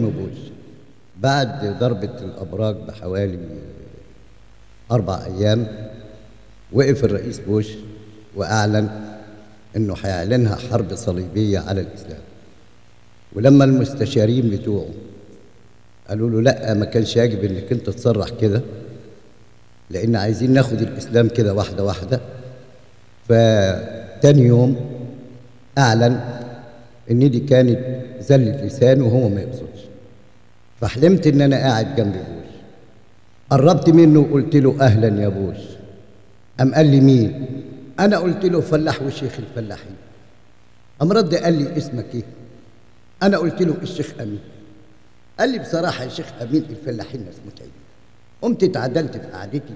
منه بوش بعد ضربة الأبراج بحوالي أربع أيام وقف الرئيس بوش وأعلن إنه هيعلنها حرب صليبية على الإسلام ولما المستشارين بتوعه قالوا له لا ما كانش يجب انك انت تصرح كده لان عايزين ناخد الاسلام كده واحده واحده فتاني يوم اعلن ان دي كانت زله لسان وهو ما يقصدش فحلمت ان انا قاعد جنب بوش قربت منه وقلت له اهلا يا بوش قام قال لي مين انا قلت له فلاح وشيخ الفلاحين قام رد قال لي اسمك ايه انا قلت له الشيخ امين قال لي بصراحه يا شيخ امين الفلاحين ناس متعبين قمت اتعدلت في قعدتي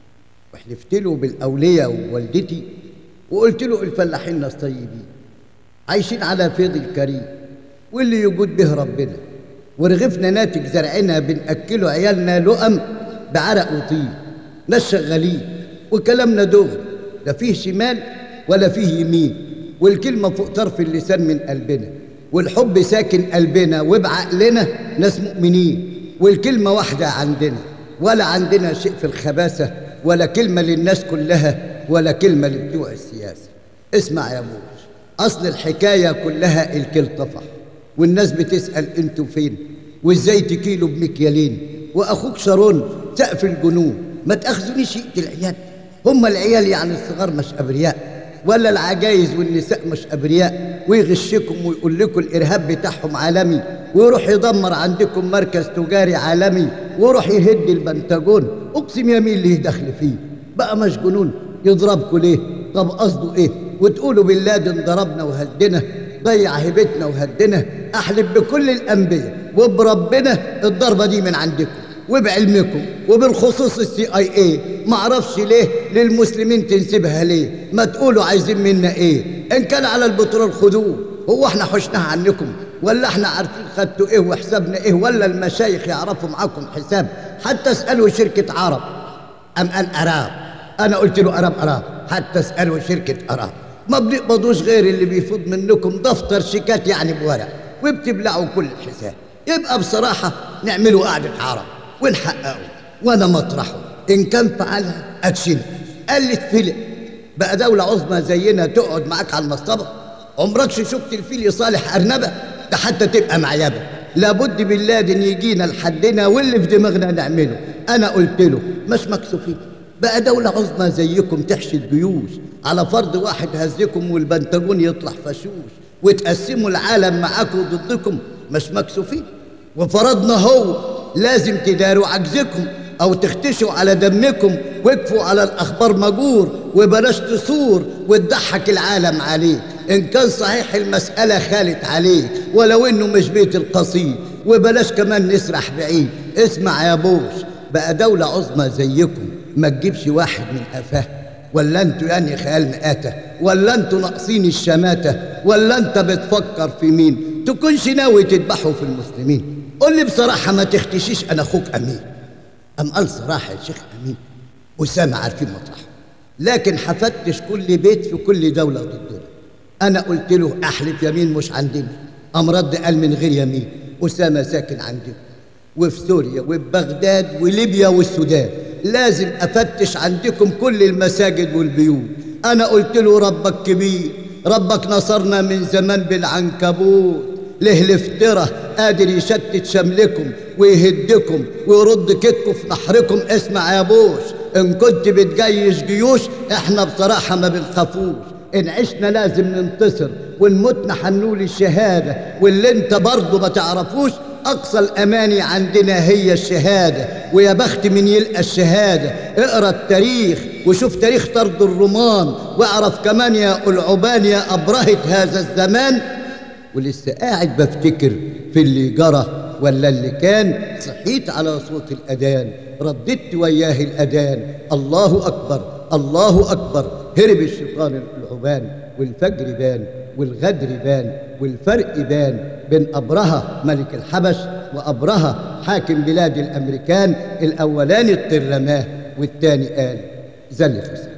وحلفت له بالاوليه ووالدتي وقلت له الفلاحين ناس طيبين عايشين على فيض الكريم واللي يجود به ربنا ورغفنا ناتج زرعنا بنأكله عيالنا لقم بعرق وطين ناس شغالين وكلامنا دغري لا فيه شمال ولا فيه يمين والكلمة فوق طرف اللسان من قلبنا والحب ساكن قلبنا وبعقلنا ناس مؤمنين والكلمة واحدة عندنا ولا عندنا شيء في الخباثة ولا كلمة للناس كلها ولا كلمة لبتوع السياسة اسمع يا بوش أصل الحكاية كلها الكل طفح والناس بتسأل انتوا فين وازاي تكيلوا بمكيالين واخوك شارون سقف الجنون ما تاخذونيش يقتل العيال هم العيال يعني الصغار مش ابرياء ولا العجايز والنساء مش ابرياء ويغشكم ويقول لكم الارهاب بتاعهم عالمي ويروح يدمر عندكم مركز تجاري عالمي ويروح يهد البنتاجون اقسم يمين ليه دخل فيه بقى مش جنون يضربكم ليه طب قصده ايه وتقولوا بن لادن ضربنا وهدنا ضيع هيبتنا وهدنا احلف بكل الانبياء وبربنا الضربه دي من عندكم وبعلمكم وبالخصوص السي اي اي ما اعرفش ليه للمسلمين تنسبها ليه ما تقولوا عايزين منا ايه ان كان على البترول خدوه هو احنا حشناها عنكم ولا احنا عارفين خدتوا ايه وحسابنا ايه ولا المشايخ يعرفوا معاكم حساب حتى اسالوا شركه عرب ام ان اراب انا قلت له اراب اراب حتى اسالوا شركه اراب ما بنقبضوش غير اللي بيفوض منكم دفتر شيكات يعني بورق وبتبلعوا كل الحساب يبقى بصراحة نعملوا قعدة عرب ونحققوا وانا مطرحه ان كان فعلها اتشن قالت فيلم بقى دولة عظمى زينا تقعد معاك على المصطبة عمرك شفت الفيل يصالح أرنبة ده حتى تبقى معيبة لابد بالله ان يجينا لحدنا واللي في دماغنا نعمله انا قلت له مش مكسوفين بقى دولة عظمى زيكم تحشي الجيوش على فرض واحد هزكم والبنتاجون يطلع فشوش وتقسموا العالم معاكم ضدكم مش مكسوفين وفرضنا هو لازم تداروا عجزكم او تختشوا على دمكم واكفوا على الاخبار مجور وبلاش تصور وتضحك العالم عليه ان كان صحيح المسألة خالت عليه ولو انه مش بيت القصيد وبلاش كمان نسرح بعيد اسمع يا بوش بقى دولة عظمى زيكم ما تجيبش واحد من قفاه ولا انتوا يعني خيال مآتة ولا انتوا ناقصين الشماتة ولا انت بتفكر في مين تكونش ناوي تذبحوا في المسلمين قول لي بصراحة ما تختشيش انا اخوك امين ام قال صراحة يا شيخ امين اسامة عارفين مطرحه لكن هفتش كل بيت في كل دولة ضدنا انا قلت له احلف يمين مش عندنا ام رد قال من غير يمين اسامة ساكن عندنا وفي سوريا وفي بغداد وليبيا والسودان لازم افتش عندكم كل المساجد والبيوت انا قلت له ربك كبير ربك نصرنا من زمان بالعنكبوت له الافتراء قادر يشتت شملكم ويهدكم ويرد كتكم في نحركم اسمع يا بوش ان كنت بتجيش جيوش احنا بصراحة ما بنخافوش ان عشنا لازم ننتصر وان متنا حنول الشهادة واللي انت برضه ما تعرفوش أقصى الأماني عندنا هي الشهادة ويا بخت من يلقى الشهادة اقرأ التاريخ وشوف تاريخ طرد الرومان واعرف كمان يا العبان يا أبرهة هذا الزمان ولسه قاعد بفتكر في اللي جرى ولا اللي كان صحيت على صوت الأذان رددت وياه الأذان الله أكبر الله أكبر هرب الشيطان العبان والفجر بان والغدر بان والفرق بان بين أبرهة ملك الحبش وأبرهة حاكم بلاد الأمريكان الأولاني الطرماه والتاني قال زلة